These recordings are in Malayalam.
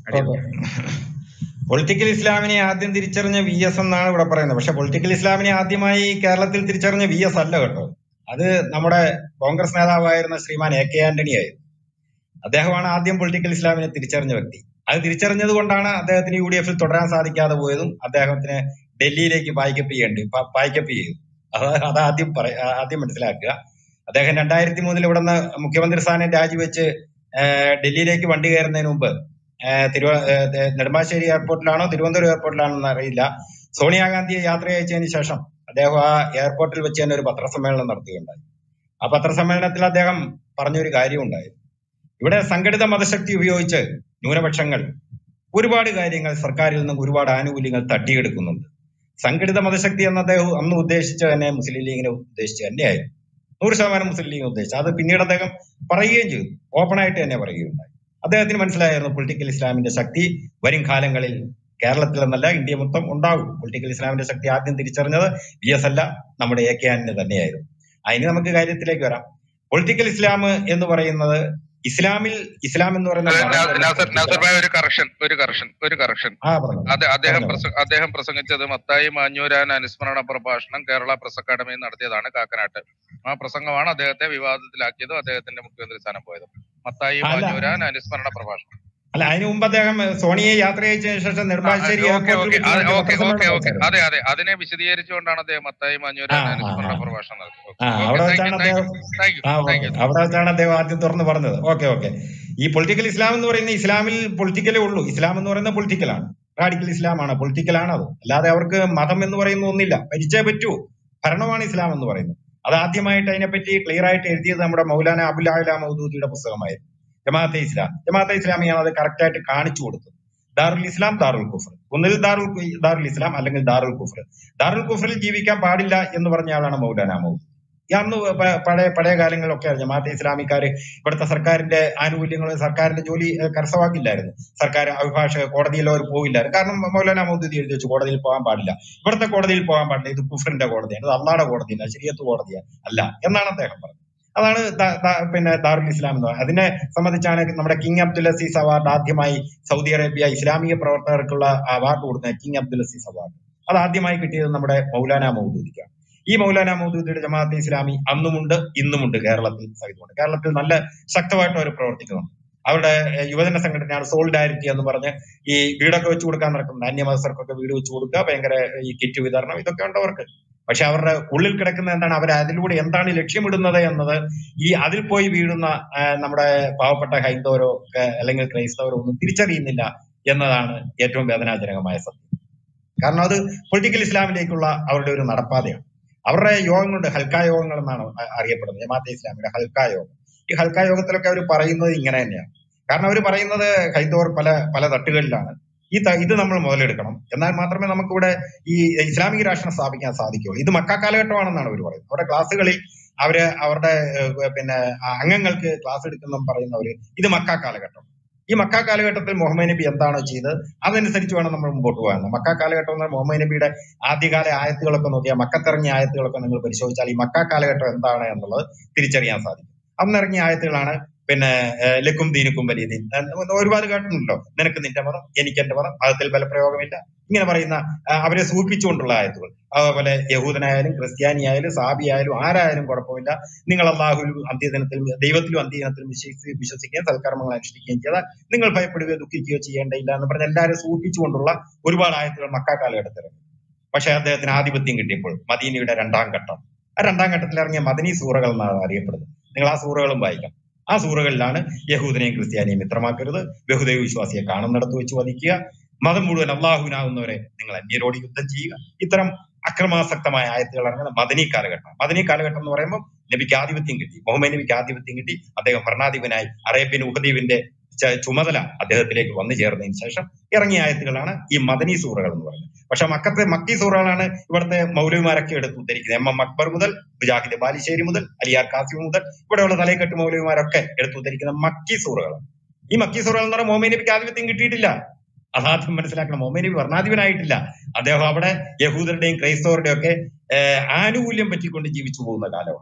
ഓക്കെ പൊളിറ്റിക്കൽ ഇസ്ലാമിനെ ആദ്യം തിരിച്ചറിഞ്ഞ വി എസ് എന്നാണ് ഇവിടെ പറയുന്നത് പക്ഷെ പൊളിറ്റിക്കൽ ഇസ്ലാമിനെ ആദ്യമായി കേരളത്തിൽ തിരിച്ചറിഞ്ഞ വി എസ് അല്ല കേട്ടോ അത് നമ്മുടെ കോൺഗ്രസ് നേതാവായിരുന്ന ശ്രീമാൻ എ കെ ആന്റണി ആയിരുന്നു അദ്ദേഹമാണ് ആദ്യം പൊളിറ്റിക്കൽ ഇസ്ലാമിനെ തിരിച്ചറിഞ്ഞ വ്യക്തി അത് തിരിച്ചറിഞ്ഞത് കൊണ്ടാണ് അദ്ദേഹത്തിന് യു ഡി എഫിൽ തുടരാൻ സാധിക്കാതെ പോയതും അദ്ദേഹത്തിന് ഡൽഹിയിലേക്ക് പായ്ക്കപ്പ് ചെയ്യേണ്ടി പ- പായ്ക്കപ്പ് ചെയ്തു അത് അത് ആദ്യം പറ- ആദ്യം മനസ്സിലാക്കുക അദ്ദേഹം രണ്ടായിരത്തി മൂന്നിൽ ഇവിടെ നിന്ന് മുഖ്യമന്ത്രി സ്ഥാനം രാജിവെച്ച് ഏഹ്, ഡൽഹിയിലേക്ക് വണ്ടി കയറുന്നതിന് മുമ്പ് ഏഹ്, തിരുവ ഏഹ്, തെ- നെടുമ്പാശ്ശേരി എയർപോർട്ടിലാണോ തിരുവനന്തപുരം എയർപോർട്ടിലാണോ എന്ന് അറിയില്ല സോണിയാഗാന്ധിയെ യാത്ര അയച്ചതിന് ശേഷം അദ്ദേഹം ആ എയർപോർട്ടിൽ വെച്ച് തന്നെ ഒരു പത്രസമ്മേളനം നടത്തുകയുണ്ടായി ആ പത്രസമ്മേളനത്തിൽ അദ്ദേഹം പറഞ്ഞൊരു കാര്യമുണ്ടായി ഇവിടെ സംഘടിത മതശക്തി ഉപയോഗിച്ച് ന്യൂനപക്ഷങ്ങൾ ഒരുപാട് കാര്യങ്ങൾ സർക്കാരിൽ നിന്നും ഒരുപാട് ആനുകൂല്യങ്ങൾ തട്ടിയെടുക്കുന്നുണ്ട് സംഘടിത മതശക്തി എന്ന അദ്ദേഹം അന്ന് ഉദ്ദേശിച്ച തന്നെ മുസ്ലിം ലീഗിനെ ഉദ്ദേശിച്ച് തന്നെയായിരുന്നു നൂറ് ശതമാനം മുസ്ലിം ലീഗിനെ ഉദ്ദേശിച്ചു അത് പിന്നീട് അദ്ദേഹം പറയുകയും ചെയ്തു ഓപ്പൺ ആയിട്ട് തന്നെ പറയുകയുണ്ടായി അദ്ദേഹത്തിന് മനസ്സിലായിരുന്നു പൊളിറ്റിക്കൽ ഇസ്ലാമിന്റെ ശക്തി വരും കാലങ്ങളിൽ കേരളത്തിൽ എന്നല്ല ഇന്ത്യ മൊത്തം ഉണ്ടാകും പൊളിറ്റിക്കൽ ഇസ്ലാമിന്റെ ശക്തി ആദ്യം തിരിച്ചറിഞ്ഞത് വി എസ് അല്ല നമ്മുടെ എ കെ ആന്റണി തന്നെയായിരുന്നു അതിന് നമുക്ക് കാര്യത്തിലേക്ക് വരാം പൊളിറ്റിക്കൽ ഇസ്ലാം എന്ന് പറയുന്നത് ഇസ്ലാമിൽ ഇസ്ലാം എന്ന് പറയുന്ന അതെ, മതം നാ- തന്നെ നാസർ നാസർ സൃഷ്ടിച്ചതാണ്. ഭായ് ഒരു കറക്ഷൻ ഒരു കറക്ഷൻ ഒരു കറക്ഷൻ ആ പറഞ്ഞു അത് അദ്ദേഹം പറഞ്ഞോ. പ്രസ- അദ്ദേഹം പ്രസംഗിച്ചത് മത്തായി മാഞ്ഞൂരാൻ അനുസ്മരണ പ്രഭാഷണം കേരള പ്രസ് അക്കാദമിയിൽ നടത്തിയതാണ് കാക്കനാട്ട് ആ പ്രസംഗമാണ് അദ്ദേഹത്തെ വിവാദത്തിലാക്കിയതും അദ്ദേഹത്തിന്റെ മുഖ്യമന്ത്രി സ്ഥാനം പോയത് മത്തായി അല്ല. മാഞ്ഞൂരാൻ അനുസ്മരണ പ്രഭാഷണം അല്ല അതിനു മുമ്പ് അദ്ദേഹം സോണിയെ യാത്ര അയച്ചതിന് ശേഷം നെടുമ്പാശ്ശേരി ഓക്കെ എയർപോർട്ടിൽ ഓക്കെ വെച്ച് നടത്തിയ ഓക്കെ ഓക്കെ പത്രസമ്മേളനം ഓക്കെ നടത്തായിരുന്നു. അതെ അതെ അതിനെ വിശദീകരിച്ചുകൊണ്ടാണ് അദ്ദേഹം മത്തായി മാഞ്ഞൂരാൻ ആ, ആ, അനുസ്മരണ ആ. പ്രഭാഷണം നടത്തിയത് ആ, അവിടെ വെച്ചാണ് അദ്ദേഹം താങ്ക് യു ആ താങ്ക് ഓക്കെ യു അവിടെ വെച്ചാണ് അദ്ദേഹം ആദ്യം തുറന്ന് പറഞ്ഞത് ഓക്കെ ഓക്കെ ഈ പൊളിറ്റിക്കൽ ഇസ്ലാം എന്ന് പറയുന്ന ഇസ്ലാമിൽ പൊളിറ്റിക്കലേ ഉള്ളൂ ഇസ്ലാം എന്ന് പറയുന്നത് പൊളിറ്റിക്കലാണ് റാഡിക്കൽ ഇസ്ലാമാണ് പൊളിറ്റിക്കലാണ് അത് അല്ലാതെ അവർക്ക് മതം എന്ന് പറയുന്ന ഒന്നില്ല ഭരിച്ചേ പറ്റൂ ഭരണമാണ് ഇസ്ലാം എന്ന് പറയുന്നത് അത് ആദ്യമായിട്ട് അതിനെപ്പറ്റി ക്ലിയർ ആയിട്ട് എഴുതിയത് നമ്മുടെ മൗലാന അബുൽ ആല മൗദൂദിയുടെ പുസ്തകമായിരുന്നു ജമാഅത്തെ ഇസ്ലാം ജമാഅത്തെ ഇസ്ലാമിയാണ് അത് കറക്റ്റ് ആയിട്ട് കാണിച്ചു കൊടുത്തത് ദാറുൽ ഇസ്ലാം ദാറുൽ കുഫർ ഒന്നിൽ ദാറുൽ കു- ദാറുൽ ഇസ്ലാം അല്ലെങ്കിൽ ദാറുൽ കുഫർ ദാറുൽ കുഫറിൽ ജീവിക്കാൻ പാടില്ല എന്ന് പറഞ്ഞ ആളാണ് മൗലാന മൗദൂദ് ഈ അന്ന് പ- പഴയ പഴയ കാലങ്ങളിലൊക്കെ ജമാഅത്തെ ഇസ്ലാമിക്കാര് ഇവിടുത്തെ സർക്കാരിന്റെ ആനുകൂല്യങ്ങളും സർക്കാരിന്റെ ജോലി ഏഹ്, കരസ്ഥമാക്കില്ലായിരുന്നു സർക്കാർ അഭിഭാഷക കോടതിയിലോ അവർ പോവില്ലായിരുന്നു കാരണം മൗലാന മൗദൂദി എഴുതി വെച്ചു കോടതിയിൽ പോകാൻ പാടില്ല ഇവിടുത്തെ കോടതിയിൽ പോകാൻ പാടില്ല ഇത് കുഫറിന്റെ കോടതിയാണ് ഇത് അള്ളാടെ കോടതിയല്ല ശരിയത്ത് കോടതിയാണ് അല്ല എന്നാണ് അദ്ദേഹം പറഞ്ഞത് അതാണ് ദാ- ദാ- പിന്നെ ദാറുൽ ഇസ്ലാം എന്ന് പറയുന്നത് അതിനെ സംബന്ധിച്ചാണ് നമ്മുടെ കിങ് അബ്ദുൽ അസീസ് അവാർഡ് ആദ്യമായി സൗദി അറേബ്യ ഇസ്ലാമിക പ്രവർത്തകർക്കുള്ള അവാർഡ് കൊടുക്കുന്ന കിങ് അബ്ദുൽ അസീസ് അവാർഡ് അത് ആദ്യമായി കിട്ടിയത് നമ്മുടെ മൗലാന മൗദൂദിക്കാണ് ഈ മൗലാന മൗദൂദിയുടെ ജമാഅത്തെ ഇസ്ലാമി അന്നുമുണ്ട് ഇന്നുമുണ്ട് കേരളത്തിൽ സഹിതമുണ്ട് കേരളത്തിൽ നല്ല ശക്തമായിട്ട് അവർ പ്രവർത്തിക്കുന്നുണ്ട് അവരുടെ ഏഹ്, യുവജന സംഘടനയാണ് സോളിഡാരിറ്റി എന്ന് പറഞ്ഞ് ഈ വീടൊക്കെ വെച്ച് കൊടുക്കാൻ നടക്കുന്നത് അന്യമതസ്ഥർക്കൊക്കെ വീട് വെച്ച് കൊടുക്കുക ഭയങ്കര ഈ കിറ്റ് വിതരണം ഇതൊക്കെ ഉണ്ട് അവർക്ക് പക്ഷെ അവരുടെ ഉള്ളിൽ കിടക്കുന്ന എന്താണ് അവർ അതിലൂടെ എന്താണ് ലക്ഷ്യമിടുന്നത് എന്നത് ഈ അതിൽ പോയി വീഴുന്ന ആ, നമ്മുടെ പാവപ്പെട്ട ഹൈന്ദവരോ ഒക്കെ അല്ലെങ്കിൽ ക്രൈസ്തവരോ ഒന്നും തിരിച്ചറിയുന്നില്ല എന്നതാണ് ഏറ്റവും വേദനാജനകമായ സത്യം കാരണം അത് പൊളിറ്റിക്കൽ ഇസ്ലാമിലേക്കുള്ള അവരുടെ ഒരു നടപ്പാതയാണ് അവരുടെ യോഗങ്ങളുണ്ട് ഹൽക്ക യോഗങ്ങൾ എന്നാണ് അ- അറിയപ്പെടുന്നത് ജമാഅത്തെ ഇസ്ലാമിയുടെ ഹൽക്ക യോഗം ഈ ഹൽക്ക യോഗത്തിലൊക്കെ അവർ പറയുന്നത് ഇങ്ങനെ തന്നെയാണ് കാരണം അവർ പറയുന്നത് ഹൈന്ദവർ പല പല തട്ടുകളിലാണ് ഈ ത- ഇത് നമ്മൾ മുതലെടുക്കണം എന്നാൽ മാത്രമേ നമുക്കിവിടെ ഈ ഇസ്ലാമിക രാഷ്ട്രം സ്ഥാപിക്കാൻ സാധിക്കുകയുള്ളൂ ഇത് മക്ക കാലഘട്ടമാണെന്നാണ് അവർ പറയുന്നത് അവരുടെ ക്ലാസ്സുകളിൽ അവര് അവരുടെ ഏഹ്, പിന്നെ ആ അംഗങ്ങൾക്ക് ക്ലാസ് എടുക്കുന്ന പറയുന്നവര് ഇത് മക്ക കാലഘട്ടം ഈ മക്ക കാലഘട്ടത്തിൽ മുഹമ്മദ് നബി എന്താണോ ചെയ്തത് അതനുസരിച്ച് വേണം നമ്മൾ മുമ്പോട്ട് പോകാൻ മക്ക കാലഘട്ടം എന്ന് പറഞ്ഞാൽ മുഹമ്മദ് നബിയുടെ ആദ്യകാല ആയത്തുകളൊക്കെ നോക്കിയാൽ മക്കത്തിറങ്ങിയ ആയത്തുകളൊക്കെ നിങ്ങൾ പരിശോധിച്ചാൽ ഈ മക്ക കാലഘട്ടം എന്താണ് എന്നുള്ളത് തിരിച്ചറിയാൻ സാധിക്കും അന്നിറങ്ങിയ ആയത്തുകളാണ് പിന്നെ ഏഹ്, ലക്കും ദീനുക്കും വലിയ ദീൻ ഏഹ്, ഒരുപാട് കേട്ടിട്ടുണ്ടല്ലോ നിനക്ക് നിന്റെ മതം എനിക്ക് എന്റെ മതം മതത്തിൽ ബലപ്രയോഗമില്ല ഇങ്ങനെ പറയുന്ന ആ, അവരെ സൂചിപ്പിച്ചുകൊണ്ടുള്ള ആയത്തുകൾ അതുപോലെ യഹൂദനായാലും ക്രിസ്ത്യാനിയായാലും സാബി ആയാലും ആരായാലും കുഴപ്പമില്ല നിങ്ങൾ അള്ളാഹുലും അന്ത്യദിനത്തിൽ ദൈവത്തിലും അന്ത്യദിനത്തിലും വിശ്വസിച്ച് വിശ്വസിക്കുകയും സൽക്കർമ്മങ്ങൾ അനുഷ്ഠിക്കുകയും ചെയ്താൽ നിങ്ങൾ ഭയപ്പെടുകയോ ദുഃഖിക്കുകയോ ചെയ്യേണ്ടയില്ല എന്ന് പറഞ്ഞ് എല്ലാവരും സൂചിപ്പിച്ചുകൊണ്ടുള്ള ഒരുപാട് ആയത്തുകൾ മക്ക കാലഘട്ടത്തിൽ ഇറങ്ങി പക്ഷെ അദ്ദേഹത്തിന് ആധിപത്യം കിട്ടിയപ്പോൾ മദീനയുടെ രണ്ടാം ഘട്ടം ആ രണ്ടാം ഘട്ടത്തിൽ ഇറങ്ങിയ മദനി സൂറകൾ എന്നാണ് അറിയപ്പെടുന്നത് നിങ്ങൾ ആ സൂറകളും വായിക്കാം ആ സൂറകളിലാണ് യഹൂദനെയും ക്രിസ്ത്യാനിയും മിത്രമാക്കരുത് ബഹുദൈവ വിശ്വാസിയെ കാണുന്നിടത്ത് വെച്ച് വധിക്കുക മതം മുഴുവൻ അള്ളാഹുവിനാകുന്നവരെ നിങ്ങൾ അന്യരോട് യുദ്ധം ചെയ്യുക ഇത്തരം അക്രമാസക്തമായ ആയത്തുകൾ ഇറങ്ങുന്ന മദനി കാലഘട്ടം മദനി കാലഘട്ടം എന്ന് പറയുമ്പോൾ നബിക്ക് ആധിപത്യം കിട്ടി മുഹമ്മദ് നബിക്ക് ആധിപത്യം കിട്ടി അദ്ദേഹം ഭരണാധിപനായി അറേബ്യൻ ഉപദ്വീപിന്റെ ച- ചുമതല അദ്ദേഹത്തിലേക്ക് വന്നു ചേർന്നതിന് ശേഷം ഇറങ്ങിയ ആയത്തുകളാണ് ഈ മദനി സൂറകൾ എന്ന് പറയുന്നത് പക്ഷെ മക്കത്തെ മക്കി സൂറകളാണ് ഇവിടുത്തെ മൗലവിമാരൊക്കെ എടുത്ത് ഉദ്ധരിക്കുന്നത് എം എം അക്ബർ മുതൽ മുജാഹിദ് ബാലിശ്ശേരി മുതൽ അലിയാർ കാസിം മുതൽ ഇവിടെയുള്ള തലയെക്കെട്ട് മൗലവിമാരൊക്കെ എടുത്ത് ഉദ്ധരിക്കുന്ന മക്കി സൂറകളാണ് ഈ മക്കി സൂറകൾ എന്ന് പറഞ്ഞാൽ മുഹമ്മദ് നബിക്ക് ആധിപത്യം കിട്ടിയിട്ടില്ല അതാദ്യം മനസ്സിലാക്കണം മുഹമ്മദ് നബി ഭരണാധിപനായിട്ടില്ല അദ്ദേഹം അവിടെ യഹൂദരുടെയും ക്രൈസ്തവരുടെയും ഒക്കെ ഏഹ്, ആനുകൂല്യം പറ്റിക്കൊണ്ട് ജീവിച്ചു പോകുന്ന കാലമാണ്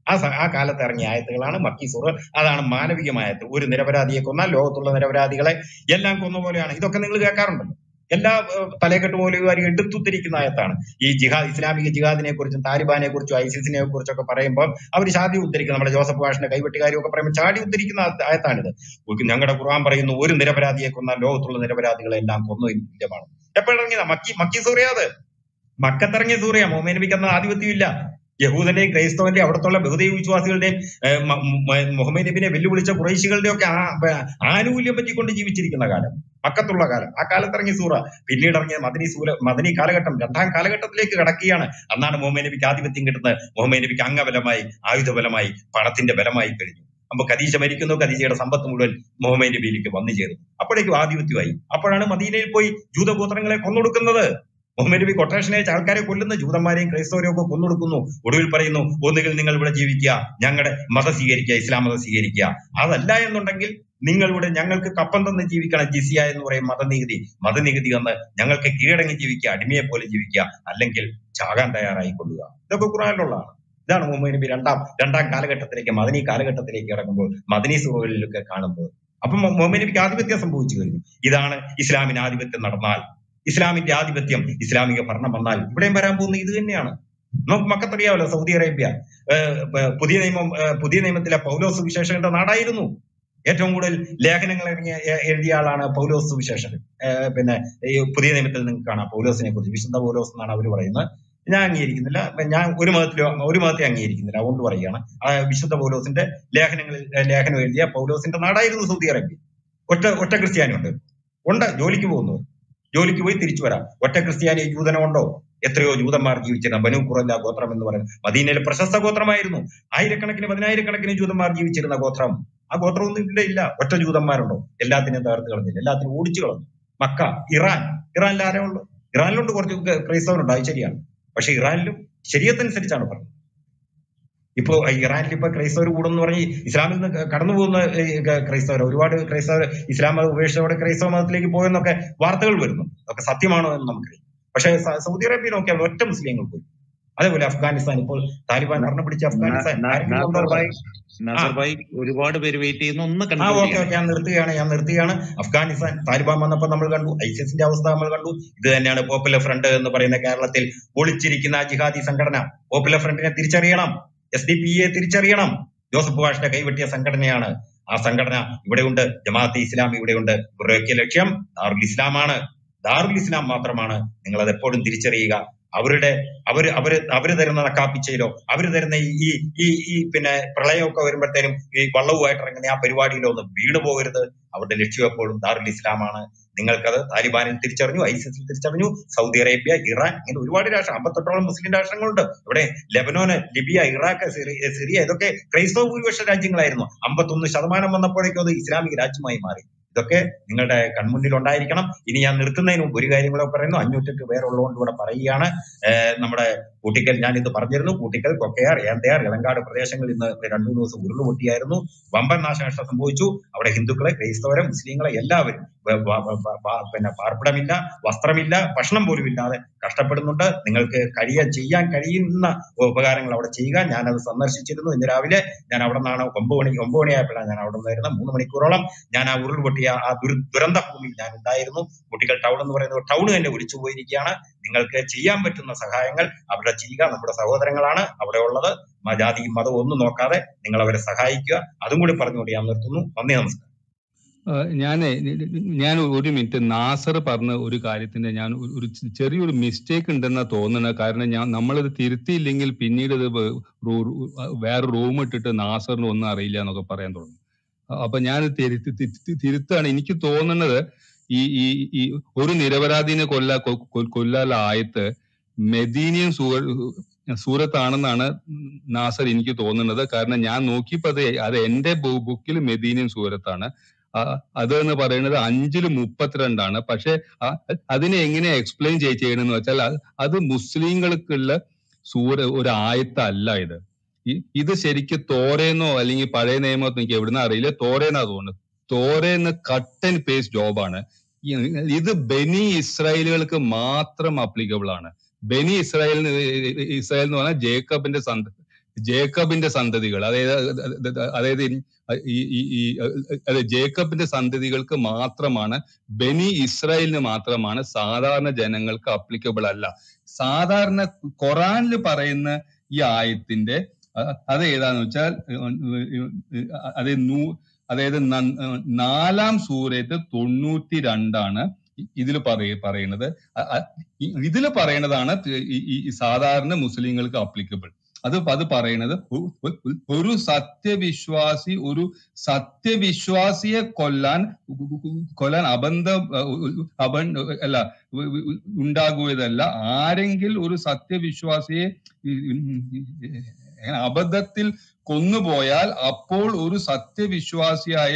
ആ സ- ആ കാലത്ത് ഇറങ്ങിയ ആയത്തുകളാണ് മക്കി സൂറ അതാണ് മാനവികമായ ആയത്ത് ഒരു നിരപരാധിയെ കൊന്നാൽ ലോകത്തുള്ള നിരപരാധികളെ എല്ലാം കൊന്ന പോലെയാണ് ഇതൊക്കെ നിങ്ങൾ കേൾക്കാറുണ്ടല്ലോ എല്ലാ ഏഹ്, തലക്കെട്ട് പോലും എടുത്തുത്തിരിക്കുന്ന ആയത്താണ് ഈ ജിഹാദ് ഇസ്ലാമിക ജിഹാദിനെ കുറിച്ചും താലിബാനെ കുറിച്ചും ഐസിസിനെ കുറിച്ചൊക്കെ പറയുമ്പോൾ അവർ ചാടി ഉദ്ധരിക്കും നമ്മുടെ ജോസഫ് ഭാഷന്റെ കൈവെട്ടുകാരും ഒക്കെ പറയുമ്പോൾ ചാടി ഉദ്ധരിക്കുന്ന ആയ- ആയത്താണിത് ഞങ്ങളുടെ ഖുർആൻ പറയുന്നു ഒരു നിരപരാധിയെ കൊന്നാൽ ലോകത്തുള്ള നിരപരാധികളെ എല്ലാം കൊന്നു തുല്യമാണ് എപ്പോഴിറങ്ങിയതാ മക്കി മക്കി സൂറിയാത് മക്കത്തിറങ്ങിയ സൂറിയ മുഹമ്മദ് നബിക്ക് അന്ന് ആധിപത്യമില്ല യഹൂദന്റെയും ക്രൈസ്തവന്റെയും അവിടത്തുള്ള ബഹുദൈവ വിശ്വാസികളുടെയും ഏഹ്, മ- മ- മുഹമ്മദ് നബിനെ വെല്ലുവിളിച്ച കുറേശികളുടെ ഒക്കെ ആനുകൂല്യം പറ്റിക്കൊണ്ട് ജീവിച്ചിരിക്കുന്ന കാലം മക്കത്തുള്ള കാലം ആ കാലത്തിറങ്ങിയ സൂറ പിന്നീട് ഇറങ്ങിയ മദനി സൂര മദനി കാലഘട്ടം രണ്ടാം കാലഘട്ടത്തിലേക്ക് കടക്കുകയാണ് അന്നാണ് മുഹമ്മദ് നബിക്ക് ആധിപത്യം കിട്ടുന്നത് മുഹമ്മദ് നബിക്ക് അംഗബലമായി ആയുധബലമായി പണത്തിന്റെ ബലമായി കഴിഞ്ഞു അപ്പൊ ഖദീജ മരിക്കുന്നു ഖദീജയുടെ സമ്പത്ത് മുഴുവൻ മുഹമ്മദ് നബിയിലേക്ക് വന്നു ചേർന്നു അപ്പോഴേക്കും ആധിപത്യമായി അപ്പോഴാണ് മദീനയിൽ പോയി ജൂതഗോത്രങ്ങളെ കൊന്നൊടുക്കുന്നത് മുഹമ്മദ് നബി കൊട്ടേഷൻ അയച്ച ആൾക്കാരെ കൊല്ലുന്ന ജൂതന്മാരെയും ക്രൈസ്തവരെയും ഒക്കെ കൊന്നൊടുക്കുന്നു ഒടുവിൽ പറയുന്നു ഒന്നുകിൽ നിങ്ങൾ ഇവിടെ ജീവിക്കുക ഞങ്ങളുടെ മതം സ്വീകരിക്കുക ഇസ്ലാം മതം സ്വീകരിക്കുക അതല്ല എന്നുണ്ടെങ്കിൽ നിങ്ങൾ ഇവിടെ ഞങ്ങൾക്ക് കപ്പം തന്ന് ജീവിക്കണം ജിസിയ എന്ന് പറയും മതനികുതി മതനികുതി തന്ന് ഞങ്ങൾക്ക് കീഴടങ്ങി ജീവിക്കുക അടിമയെ പോലെ ജീവിക്കുക അല്ലെങ്കിൽ ചാകാൻ തയ്യാറായി കൊള്ളുക ഇതൊക്കെ ഖുറാനിലുള്ളതാണ് ഇതാണ് മുഹമ്മദ് നബി രണ്ടാം രണ്ടാം കാലഘട്ടത്തിലേക്ക് മദനി കാലഘട്ടത്തിലേക്ക് കിടക്കുമ്പോൾ മദനി സുറകളിലൊക്കെ കാണുമ്പോൾ അപ്പം മുഹമ്മദ് നബിക്ക് ആധിപത്യം സംഭവിച്ചു കഴിഞ്ഞു ഇതാണ് ഇസ്ലാമിന് ആധിപത്യം നടന്നാൽ ഇസ്ലാമിന്റെ ആധിപത്യം ഇസ്ലാമിക ഭരണം വന്നാൽ ഇവിടെയും വരാൻ പോകുന്നത് ഇത് തന്നെയാണ് നമുക്ക് മക്കത്തറിയാമല്ലോ സൗദി അറേബ്യ ഏഹ്, പ- പുതിയ നിയമം ഏഹ്, പുതിയ നിയമത്തിലെ പൗലോസ് വിശേഷങ്ങളുടെ നാടായിരുന്നു ഏറ്റവും കൂടുതൽ ലേഖനങ്ങൾ ഇറങ്ങിയ എ- എഴുതിയ ആളാണ് പൗലോസ് സുവിശേഷകൻ ഏഹ്, പിന്നെ ഈ പുതിയ നിയമത്തിൽ നിങ്ങൾക്ക് കാണാം പൗലോസിനെ കുറിച്ച് വിശുദ്ധ പൗലോസ് എന്നാണ് അവർ പറയുന്നത് ഞാൻ അംഗീകരിക്കുന്നില്ല ഞാൻ ഒരു മതത്തിലും ഒരു മതത്തെ അംഗീകരിക്കുന്നില്ല അതുകൊണ്ട് പറയുകയാണ് ആ വിശുദ്ധ പൗലോസിന്റെ ലേഖനങ്ങളിൽ ഏഹ്, ലേഖനം എഴുതിയ പൗലോസിന്റെ നാടായിരുന്നു സൗദി അറേബ്യ ഒറ്റ ഒറ്റ ക്രിസ്ത്യാനി ഉണ്ട് ഉണ്ട് ജോലിക്ക് പോകുന്നു ജോലിക്ക് പോയി തിരിച്ചു വരാം ഒറ്റ ക്രിസ്ത്യാനി ജൂതനം ഉണ്ടോ എത്രയോ ജൂതന്മാർ ജീവിച്ചിരുന്ന ബനു കുറല്ല ഗോത്രം എന്ന് പറയുന്നത് മദീനയിലെ പ്രശസ്ത ഗോത്രമായിരുന്നു ആയിരക്കണക്കിന് പതിനായിരക്കണക്കിന് ജൂതന്മാർ ജീവിച്ചിരുന്ന ഗോത്രം ആ ഗോത്രമൊന്നും ഇവിടെ ഇല്ല ഒറ്റ ജൂതന്മാരുണ്ടോ എല്ലാത്തിനെയും തകർത്ത് കളഞ്ഞില്ല എല്ലാത്തിനും ഓടിച്ചു കളഞ്ഞു മക്ക ഇറാൻ ഇറാനിൽ ആരേ ഉള്ളൂ ഇറാനിലുണ്ട് കുറച്ച് ക- ക്രൈസ്തവരുണ്ട് അത് ശരിയാണ് പക്ഷെ ഇറാനിലും ശരീരത്തനുസരിച്ചാണ് പറഞ്ഞത് ഇപ്പോ ഇറാനിൽ ഇപ്പൊ ക്രൈസ്തവർ കൂടുന്നു പറഞ്ഞ് ഇസ്ലാമിൽ നിന്ന് ക- കടന്നു പോകുന്ന ഈ ക- ക്രൈസ്തവർ ഒരുപാട് ക്രൈസ്തവർ ഇസ്ലാം മതം ഉപേക്ഷിച്ചതോടെ ക്രൈസ്തവ മതത്തിലേക്ക് പോയെന്നൊക്കെ വാർത്തകൾ വരുന്നു അതൊക്കെ സത്യമാണോ എന്ന് നമുക്കറിയാം പക്ഷേ സ- സൗദി അറേബ്യ നോക്കിയാൽ ഒറ്റ മുസ്ലിങ്ങൾ പോയി അതേപോലെ അഫ്ഗാനിസ്ഥാൻ ഇപ്പോൾ താലിബാൻ ഭരണം പിടിച്ച അഫ്ഗാനിസ്ഥാൻ നാ- ആരെങ്കിലും ഉണ്ടോ നാസർ അവിടെ? ഭായ് നാസർ ഭായ് ഒരുപാട് പേര് വെയിറ്റ് ചെയ്യുന്നു ഒന്ന് ആ കൺക്ലൂഡ് ഓക്കെ ചെയ്യണം ഓക്കെ ഞാൻ നിർത്തുകയാണ് ഞാൻ നിർത്തുകയാണ് അഫ്ഗാനിസ്ഥാൻ താലിബാൻ വന്നപ്പോൾ നമ്മൾ കണ്ടു ഐസിസിന്റെ അവസ്ഥ നമ്മൾ കണ്ടു ഇത് തന്നെയാണ് പോപ്പുലർ ഫ്രണ്ട് എന്ന് പറയുന്ന കേരളത്തിൽ ഒളിച്ചിരിക്കുന്ന ആ ജിഹാദി സംഘടന പോപ്പുലർ ഫ്രണ്ടിനെ തിരിച്ചറിയണം എസ് ഡി പി എ തിരിച്ചറിയണം ജോസഫ് ഭാഷിന്റെ കൈവെട്ടിയ സംഘടനയാണ് ആ സംഘടന ഇവിടെയുണ്ട് ജമാഅത്തെ ഇസ്ലാം ഇവിടെയുണ്ട് ഇവരുടെയൊക്കെ ലക്ഷ്യം ദാറുൽ ഇസ്ലാമാണ് ദാറുൽ ഇസ്ലാം മാത്രമാണ് നിങ്ങൾ അത് എപ്പോഴും തിരിച്ചറിയുക അവരുടെ അവര് അവര് അവര് തരുന്ന നക്കാപ്പിച്ചയിലോ അവര് തരുന്ന ഈ ഈ ഈ ഈ പിന്നെ പ്രളയമൊക്കെ വരുമ്പോഴത്തേനും ഈ വള്ളവുമായിട്ട് ഇറങ്ങുന്ന ആ പരിപാടിയിലൊന്നും വീണു പോകരുത് അവരുടെ ലക്ഷ്യം എപ്പോഴും ദാറുൽ ഇസ്ലാമാണ് നിങ്ങൾക്കത് താലിബാനിൽ തിരിച്ചറിഞ്ഞു ഐസിസിൽ തിരിച്ചറിഞ്ഞു സൗദി അറേബ്യ ഇറാൻ ഇങ്ങനെ ഒരുപാട് രാഷ്ട്രം അമ്പത്തെട്ടോളം മുസ്ലിം രാഷ്ട്രങ്ങളുണ്ട് ഇവിടെ ലെബനോന് ലിബിയ ഇറാഖ് സിറി- സിറിയ ഇതൊക്കെ ക്രൈസ്തവ ഭൂരിപക്ഷ രാജ്യങ്ങളായിരുന്നു അമ്പത്തൊന്ന് ശതമാനം വന്നപ്പോഴേക്കും അത് ഇസ്ലാമിക രാജ്യമായി മാറി ഇതൊക്കെ നിങ്ങളുടെ കൺമുന്നിൽ ഉണ്ടായിരിക്കണം ഇനി ഞാൻ നിർത്തുന്നതിന് മുമ്പ് ഒരു കാര്യം കൂടെ പറയുന്നു അഞ്ഞൂറ്റെട്ട് പേരുള്ളതുകൊണ്ട് ഇവിടെ പറയുകയാണ് ഏഹ് നമ്മുടെ കൂട്ടിക്കൽ ഞാൻ ഇത് പറഞ്ഞിരുന്നു കൂട്ടിക്കൽ കൊക്കയാർ ഏന്തയാർ ഇളങ്കാട് പ്രദേശങ്ങളിൽ ഇന്ന് രണ്ടു മൂന്ന് ദിവസം ഉരുളുപൊട്ടിയായിരുന്നു വമ്പൻ നാശനഷ്ടം സംഭവിച്ചു അവിടെ ഹിന്ദുക്കളെ ക്രൈസ്തവരെ മുസ്ലിങ്ങളെ എല്ലാവരും വ- വ- വ- വ- വ- പിന്നെ പാർപ്പിടമില്ല വസ്ത്രമില്ല ഭക്ഷണം പോലും ഇല്ലാതെ കഷ്ടപ്പെടുന്നുണ്ട് നിങ്ങൾക്ക് കഴിയാൻ ചെയ്യാൻ കഴിയുന്ന ഉപകാരങ്ങൾ അവിടെ ചെയ്യുക ഞാനത് സന്ദർശിച്ചിരുന്നു ഇന്ന് രാവിലെ ഞാൻ അവിടെ നിന്നാണ് ഒമ്പത് മണി ഒമ്പത് മണിയായപ്പോഴാണ് ഞാൻ അവിടെ നിന്നായിരുന്നു മൂന്ന് മണിക്കൂറോളം ഞാൻ ആ ഉരുൾപൊട്ടിയ ആ ദുര ദുരന്ത ഭൂമിയിൽ ഞാൻ ഉണ്ടായിരുന്നു കുട്ടികൾ ടൗൺ എന്ന് പറയുന്നത് ടൗൺ തന്നെ ഒലിച്ചു പോയിരിക്കുകയാണ് നിങ്ങൾക്ക് ചെയ്യാൻ പറ്റുന്ന സഹായങ്ങൾ അവിടെ ചെയ്യുക നമ്മുടെ സഹോദരങ്ങളാണ് അവിടെ ഉള്ളത് മ- ജാതിയും മതവും ഒന്നും നോക്കാതെ നിങ്ങൾ അവരെ സഹായിക്കുക അതും കൂടി പറഞ്ഞുകൊണ്ട് ഞാൻ നിർത്തുന്നു നന്ദി നമസ്കാരം ഞാൻ ഞാൻ ഒരു മിനിറ്റ് നാസർ പറഞ്ഞ ഒരു കാര്യത്തിന്റെ ഞാൻ ഒരു ഒരു ചെറിയൊരു മിസ്റ്റേക്ക് ഉണ്ടെന്നാ തോന്നുന്നത് കാരണം ഞാൻ നമ്മളിത് തിരുത്തിയില്ലെങ്കിൽ പിന്നീട് ഇത് വേ- റൂ- റൂ- വേറെ റൂം ഇട്ടിട്ട് നാസറിന് ഒന്നും അറിയില്ല എന്നൊക്കെ പറയാൻ തുടങ്ങും അപ്പൊ ഞാൻ തിരുത്തി തിരുത്തി- തിരുത്താണ് എനിക്ക് തോന്നുന്നത് ഈ ഈ ഈ ഒരു നിരപരാധിനെ കൊല്ല കൊ- കൊ- കൊല്ലാനുള്ള ആയത്ത് മെദീനിയൻ സൂ- സൂറത്താണെന്നാണ് നാസർ എനിക്ക് തോന്നുന്നത് കാരണം ഞാൻ നോക്കിയപ്പോ അത് അത് എന്റെ ബുക്കിൽ മെദീനിയൻ സൂറത്താണ് ആ, അത് എന്ന് പറയുന്നത് അഞ്ചില് മുപ്പത്തിരണ്ടാണ് പക്ഷെ ആ- അതിനെ എങ്ങനെ എക്സ്പ്ലെയിൻ ചെയ്യണമെന്ന് വെച്ചാൽ അത് അത് മുസ്ലിങ്ങൾക്കുള്ള സൂര ഒരു ആയത്തല്ല ഇത് ഇ- ഇത് ശരിക്കും തോരേന്നോ അല്ലെങ്കിൽ പഴയ നിയമമോ എനിക്ക് എവിടുന്ന അറിയില്ല തോരേന്നാ തോന്നുന്നത് തോരേന്ന് കട്ട് ആൻഡ് പേസ്റ്റ് ജോബാണ് ഇത് ബെനി ഇസ്രായേലുകൾക്ക് മാത്രം അപ്ലിക്കബിൾ ആണ് ബെനി ഇസ്രായേൽ ഇസ്രായേൽ എന്ന് പറഞ്ഞാൽ ജേക്കബിന്റെ സന്ത ജേക്കബിന്റെ സന്തതികൾ അതായത് അതായത് ഈ ഈ ഈ അതെ ജേക്കബിന്റെ സന്തതികൾക്ക് മാത്രമാണ് ബനി ഇസ്രായേലിന് മാത്രമാണ് സാധാരണ ജനങ്ങൾക്ക് അപ്ലിക്കബിൾ അല്ല സാധാരണ ഖുറാനിൽ പറയുന്ന ഈ ആയത്തിന്റെ അ- അത് ഏതാന്ന് വെച്ചാൽ അത് നൂ അതായത് ന- നാലാം സൂരത്ത് തൊണ്ണൂറ്റി രണ്ടാണ് ഇതിൽ പറയ പറയുന്നത് അ- അ- ഇ- ഇതില് പറയണതാണ് ഈ ഈ- ഈ സാധാരണ മുസ്ലിങ്ങൾക്ക് അപ്ലിക്കബിൾ അത് അത് പറയണത് ഒ- ഒ- ഒരു സത്യവിശ്വാസി ഒരു സത്യവിശ്വാസിയെ കൊല്ലാൻ കൊല്ലാൻ അബന്ധം അബ അല്ല ഉണ്ടാകുന്നതല്ല ആരെങ്കിലും ഒരു സത്യവിശ്വാസിയെ എങ്ങനെ അബദ്ധത്തിൽ കൊന്നുപോയാൽ അപ്പോൾ ഒരു സത്യവിശ്വാസിയായ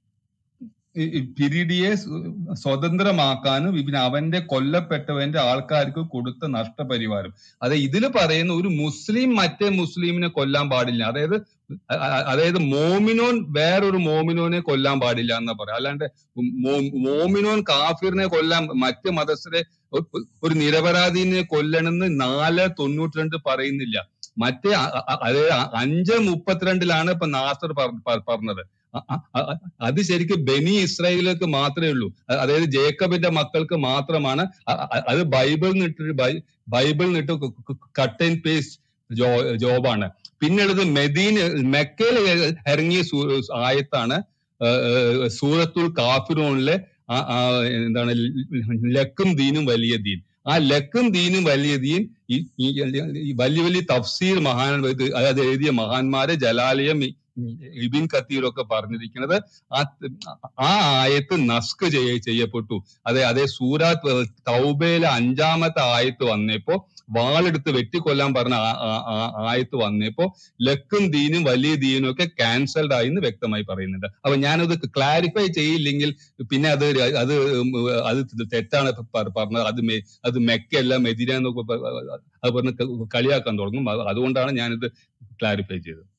ഈ- ഈ പിരിഡിയെ സ്വ- സ്വതന്ത്രമാക്കാനും പിന്നെ അവന്റെ കൊല്ലപ്പെട്ടവന്റെ ആൾക്കാർക്ക് കൊടുത്ത നഷ്ടപരിഹാരം അതെ ഇതിൽ പറയുന്ന ഒരു മുസ്ലിം മറ്റേ മുസ്ലിമിനെ കൊല്ലാൻ പാടില്ല അതായത് അ- അ- അതായത് മോമിനോൻ വേറൊരു മോമിനോനെ കൊല്ലാൻ പാടില്ല എന്ന് പറയാം അല്ലാണ്ട് മോ- മോമിനോൻ കാഫിറിനെ കൊല്ലാൻ മറ്റ് മതസ്ഥരെ ഒ- ഒരു നിരപരാധിനെ കൊല്ലണമെന്ന് നാല് തൊണ്ണൂറ്റി രണ്ട് പറയുന്നില്ല മറ്റേ അ- അ- അതായത് അഞ്ച് മുപ്പത്തിരണ്ടിലാണ് ഇപ്പൊ നാസർ പറ- പറ- പറഞ്ഞത് അ- അ- അ- അത് ശരിക്കും ബനി ഇസ്രായേലിലേക്ക് മാത്രമേ ഉള്ളൂ അ- അതായത് ജേക്കബിന്റെ മക്കൾക്ക് മാത്രമാണ് അ- അ- അത് ബൈബിളിൽ നിന്നിട്ട് ബൈബിളിൽ നിന്നിട്ട് കട്ട് ആൻഡ് പേസ്റ്റ് ജോ ജോബാണ് പിന്നുള്ളത് മെദീൻ മെക്കയിൽ ഇറങ്ങിയ സൂ- ആയത്താണ് ആ, ആ, സൂറത്തുൽ കാഫിറൂണിലെ ആ- ആ എന്താണ് ലക്കും ദീനും വലിയ ദീൻ ആ ലക്കും ദീനും വലിയ ദീൻ ഈ ഈ ഈ വലിയ വലിയ തഫ്സീർ മഹാൻ ഇത് അതായത് എഴുതിയ മഹാന്മാരെ ജലാലയം ഇ- ഇബിൻ കത്തീറൊക്കെ പറഞ്ഞിരിക്കുന്നത് ആ ആ ആയത്ത് നസ്ക് ചെയ്യ ചെയ്യപ്പെട്ടു അതെ അതെ സൂറാത്ത് തൗബയിലെ അഞ്ചാമത്തെ ആയത്ത് വന്നപ്പോ വാളെടുത്ത് വെട്ടിക്കൊല്ലാൻ പറഞ്ഞ ആ- ആ- ആ ആയത്ത് വന്നപ്പോ ലക്കും ദീനും വലിയ ദീനും ഒക്കെ ക്യാൻസൽഡ് ആയി എന്ന് വ്യക്തമായി പറയുന്നുണ്ട് അപ്പൊ ഞാനത് ക്ലാരിഫൈ ചെയ്യില്ലെങ്കിൽ പിന്നെ അത് ര- അത് ഉം അത് തെറ്റാണ് പ- പറഞ്ഞത് അത് മെ- അത് മെക്കല്ല മെദിന എന്നൊക്കെ പ- അത് പറഞ്ഞ് ക- കളിയാക്കാൻ തുടങ്ങും അത് അതുകൊണ്ടാണ് ഞാനിത് ക്ലാരിഫൈ ചെയ്തത്